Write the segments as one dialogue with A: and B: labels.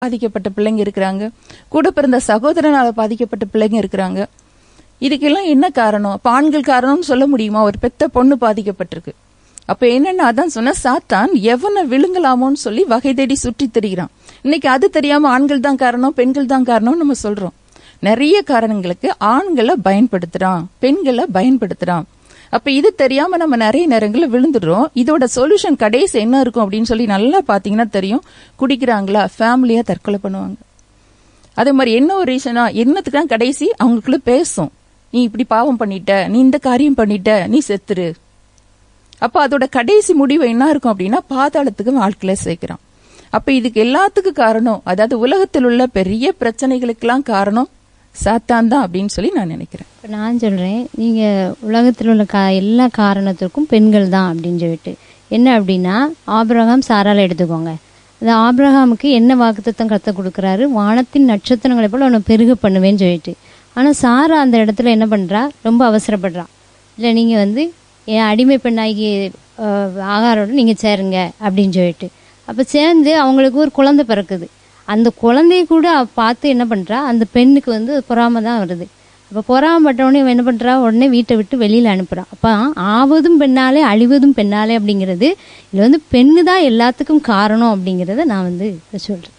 A: பாதிக்கப்பட்ட பிள்ளைங்க இருக்கிறாங்க கூட பிறந்த சகோதரனால பாதிக்கப்பட்ட பிள்ளைங்க இருக்கிறாங்க இதுக்கெல்லாம் என்ன காரணம் அப்ப ஆண்கள் காரணம்னு சொல்ல முடியுமா ஒரு பெத்த பொண்ணு பாதிக்கப்பட்டிருக்கு அப்ப என்னன்னா அதான் சொன்ன சாத்தான் எவனை விழுங்கலாமோன்னு சொல்லி வகை தேடி சுற்றி திரிகிறான் இன்னைக்கு அது தெரியாம ஆண்கள் தான் காரணம் பெண்கள் தான் காரணம் நம்ம சொல்றோம் நிறைய காரணங்களுக்கு ஆண்களை பயன்படுத்துறான் பெண்களை பயன்படுத்துறான் அப்ப இது தெரியாம நம்ம நிறைய நேரங்கள்ல விழுந்துடுறோம் இதோட சொல்யூஷன் கடைசி என்ன இருக்கும் அப்படின்னு சொல்லி நல்லா பாத்தீங்கன்னா தெரியும் குடிக்கிறாங்களா ஃபேமிலியா தற்கொலை பண்ணுவாங்க அதே மாதிரி என்ன ஒரு ரீசனா என்னத்துக்கு தான் கடைசி அவங்களுக்குள்ள பேசும் நீ இப்படி பாவம் பண்ணிட்ட நீ இந்த காரியம் பண்ணிட்ட நீ செத்துரு அப்ப அதோட கடைசி முடிவு என்ன இருக்கும் அப்படின்னா பாதாளத்துக்கு வாழ்க்கையில சேர்க்கிறான் அப்ப இதுக்கு எல்லாத்துக்கும் காரணம் அதாவது உலகத்தில் உள்ள பெரிய பிரச்சனைகளுக்கெல்லாம் காரணம் சாத்தான் தான் அப்படின்னு சொல்லி நான் நினைக்கிறேன்
B: இப்போ நான் சொல்கிறேன் நீங்கள் உலகத்தில் உள்ள கா எல்லா காரணத்திற்கும் பெண்கள் தான் அப்படின்னு சொல்லிட்டு என்ன அப்படின்னா ஆபிரகாம் சாரால எடுத்துக்கோங்க அந்த ஆபிரகாமுக்கு என்ன வாக்குத்தத்தம் கத்த கொடுக்குறாரு வானத்தின் நட்சத்திரங்களை போல உன்னை பெருக பண்ணுவேன்னு சொல்லிட்டு ஆனால் சாரா அந்த இடத்துல என்ன பண்ணுறா ரொம்ப அவசரப்படுறா இல்லை நீங்கள் வந்து என் அடிமை பெண்ணாகி அஹ், ஆகாரோட நீங்கள் சேருங்க அப்படின்னு சொல்லிட்டு அப்போ சேர்ந்து அவங்களுக்கு ஒரு குழந்தை பிறக்குது அந்த குழந்தைய கூட அவ பார்த்து என்ன பண்ணுறா அந்த பெண்ணுக்கு வந்து பொறாமை தான் வருது அப்போ பொறாமப்பட்ட உடனே இவன் என்ன பண்ணுறா உடனே வீட்டை விட்டு வெளியில் அனுப்புகிறான் அப்போ ஆவதும் பெண்ணாலே அழிவதும் பெண்ணாலே அப்படிங்கிறது இதில் வந்து பெண்ணு தான் எல்லாத்துக்கும் காரணம் அப்படிங்கிறத நான் வந்து சொல்கிறேன்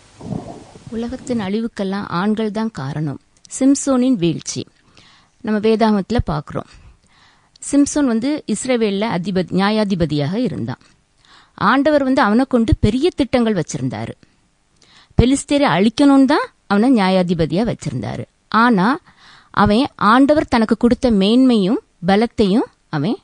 C: உலகத்தின் அழிவுக்கெல்லாம் ஆண்கள் தான் காரணம் சிம்சோனின் வீழ்ச்சி நம்ம வேதாகமத்தில் பார்க்குறோம் சிம்சோன் வந்து இஸ்ரேவேலில் அதிபதி நியாயாதிபதியாக இருந்தான் ஆண்டவர் வந்து அவனை கொண்டு பெரிய திட்டங்கள் வச்சிருந்தாரு பெலிஸ்தேரை அழிக்கணும்னு தான் அவனை நியாயாதிபதியா வச்சிருந்தாரு ஆனா அவன் ஆண்டவர் தனக்கு கொடுத்த மேன்மையும் பலத்தையும் அவன்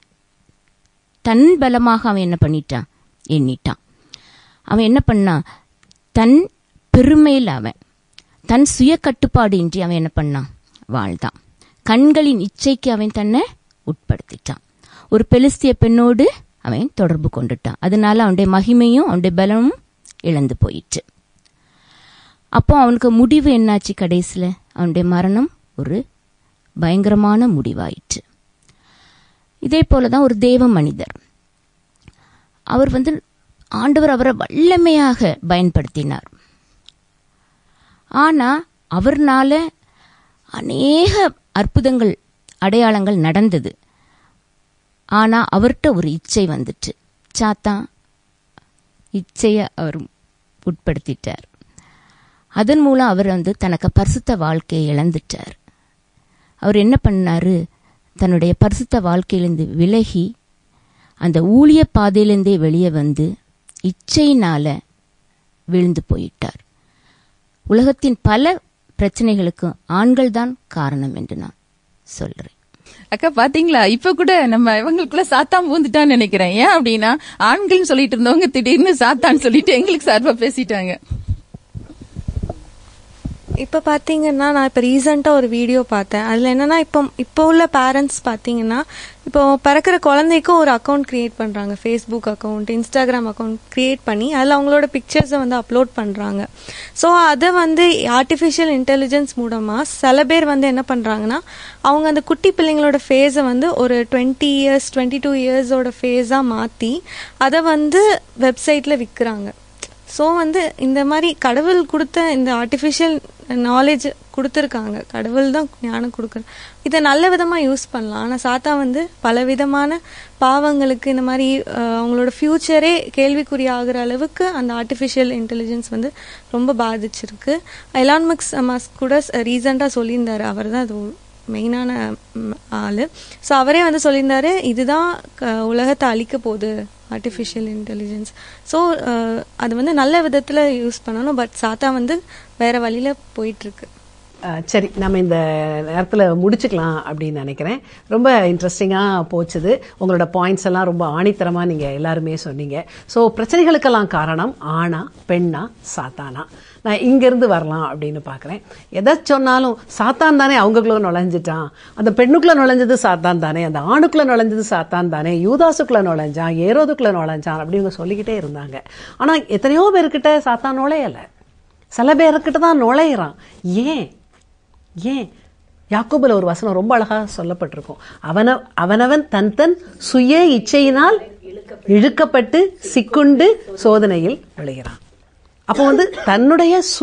C: தன் பலமாக அவன் என்ன பண்ணிட்டான் எண்ணிட்டான் அவன் என்ன பண்ணான் தன் பெருமையில் அவன் தன் சுய கட்டுப்பாடு இன்றி அவன் என்ன பண்ணான் வாழ்ந்தான் கண்களின் இச்சைக்கு அவன் தன்னை உட்படுத்திட்டான் ஒரு பெலிஸ்திய பெண்ணோடு அவன் தொடர்பு கொண்டுட்டான் அதனால அவனுடைய மகிமையும் அவனுடைய பலமும் இழந்து போயிற்று அப்போ அவனுக்கு முடிவு என்னாச்சு கடைசியில் அவனுடைய மரணம் ஒரு பயங்கரமான முடிவாயிற்று இதே போல தான் ஒரு தேவ மனிதர் அவர் வந்து ஆண்டவர் அவரை வல்லமையாக பயன்படுத்தினார் ஆனா அவர்னால அநேக அற்புதங்கள் அடையாளங்கள் நடந்தது ஆனா அவர்கிட்ட ஒரு இச்சை வந்துட்டு சாத்தான் இச்சைய அவர் உட்படுத்திட்டார் அதன் மூலம் அவர் வந்து தனக்கு பரிசுத்த வாழ்க்கையை இழந்துட்டார் அவர் என்ன பண்ணாரு தன்னுடைய பரிசுத்த வாழ்க்கையிலிருந்து விலகி அந்த ஊழிய பாதையிலிருந்தே வெளியே வந்து இச்சையினால விழுந்து போயிட்டார் உலகத்தின் பல பிரச்சனைகளுக்கு ஆண்கள் தான் காரணம் என்று நான் சொல்றேன்
A: அக்கா பாத்தீங்களா இப்ப கூட நம்ம இவங்களுக்குள்ள சாத்தான் பூந்துட்டான்னு நினைக்கிறேன் ஏன் அப்படின்னா ஆண்கள்னு சொல்லிட்டு இருந்தவங்க திடீர்னு சாத்தான்னு சொல்லிட்டு எங்களுக்கு சார்பா பேசிட்டாங்க
D: இப்போ பார்த்தீங்கன்னா நான் இப்போ ரீசெண்டாக ஒரு வீடியோ பார்த்தேன் அதில் என்னன்னா இப்போ இப்போ உள்ள பேரண்ட்ஸ் பார்த்தீங்கன்னா இப்போ பிறக்கிற குழந்தைக்கும் ஒரு அக்கௌண்ட் கிரியேட் பண்ணுறாங்க Facebook account Instagram account create பண்ணி அதில் அவங்களோட பிக்சர்ஸை வந்து அப்லோட் பண்ணுறாங்க ஸோ அதை வந்து ஆர்டிஃபிஷியல் இன்டெலிஜென்ஸ் மூலமாக சில பேர் வந்து என்ன பண்ணுறாங்கன்னா அவங்க அந்த குட்டி பிள்ளைங்களோட ஃபேஸை வந்து ஒரு டுவெண்ட்டி இயர்ஸ் டுவெண்ட்டி டூ இயர்ஸோட ஃபேஸாக மாற்றி அதை வந்து வெப்சைட்டில் விற்கிறாங்க ஸோ வந்து இந்த மாதிரி கடவுள் கொடுத்த இந்த ஆர்டிஃபிஷியல் நாலேஜ் கொடுத்துருக்காங்க கடவுள் தான் ஞானம் கொடுக்குற இதை நல்ல விதமாக யூஸ் பண்ணலாம் ஆனால் சாத்தா வந்து பல விதமான பாவங்களுக்கு இந்த மாதிரி அஹ், அவங்களோட ஃப்யூச்சரே கேள்விக்குறி ஆகுற அளவுக்கு அந்த ஆர்டிஃபிஷியல் இன்டெலிஜென்ஸ் வந்து ரொம்ப பாதிச்சிருக்கு எலான் மக்ஸ் மஸ்க் கூட ரீசெண்டாக சொல்லியிருந்தாரு அவர் தான் அது மெயினான ஆள் ஸோ அவரே வந்து சொல்லியிருந்தாரு இதுதான் க- உலகத்தை அழிக்க போகுது ஆர்டிஃபிஷியல் இன்டெலிஜென்ஸ் ஸோ அது வந்து நல்ல விதத்தில் யூஸ் பண்ணணும் பட் சாத்தா வந்து வேற வழியில் போயிட்டுருக்கு
E: அஹ் சரி நம்ம இந்த நேரத்தில் முடிச்சுக்கலாம் அப்படின்னு நினைக்கிறேன் ரொம்ப இன்ட்ரெஸ்டிங்காக போச்சுது உங்களோட பாயிண்ட்ஸ் எல்லாம் ரொம்ப ஆணித்தரமாக நீங்கள் எல்லாருமே சொன்னீங்க ஸோ பிரச்சனைகளுக்கெல்லாம் காரணம் ஆணா பெண்ணா சாத்தானா நான் இங்கேருந்து வரலாம் அப்படின்னு பார்க்குறேன் எதை சொன்னாலும் சாத்தான் தானே அவங்களுக்குள்ள நுழைஞ்சிட்டான் அந்த பெண்ணுக்குள்ள நுழைஞ்சது சாத்தான் தானே அந்த ஆணுக்குள்ள நுழைஞ்சது சாத்தான் தானே யூதாசுக்குள்ள நுழைஞ்சான் ஏரோதுக்குள்ள நுழைஞ்சான் அப்படி இவங்க சொல்லிக்கிட்டே இருந்தாங்க ஆனால் எத்தனையோ பேர்கிட்ட சாத்தான் நுழையலை சில பேர்கிட்ட தான் நுழையிறான் ஏன் ஏன் யாக்கோபுல ஒரு வசனம் ரொம்ப அழகா சொல்லப்பட்டிருக்கும் அவன அவனவன் தன் தன் சுய இச்சையினால் இழுக்கப்பட்டு சிக்குண்டு சோதனையில் விழுகிறான் அப்போ வந்து தன்னுடைய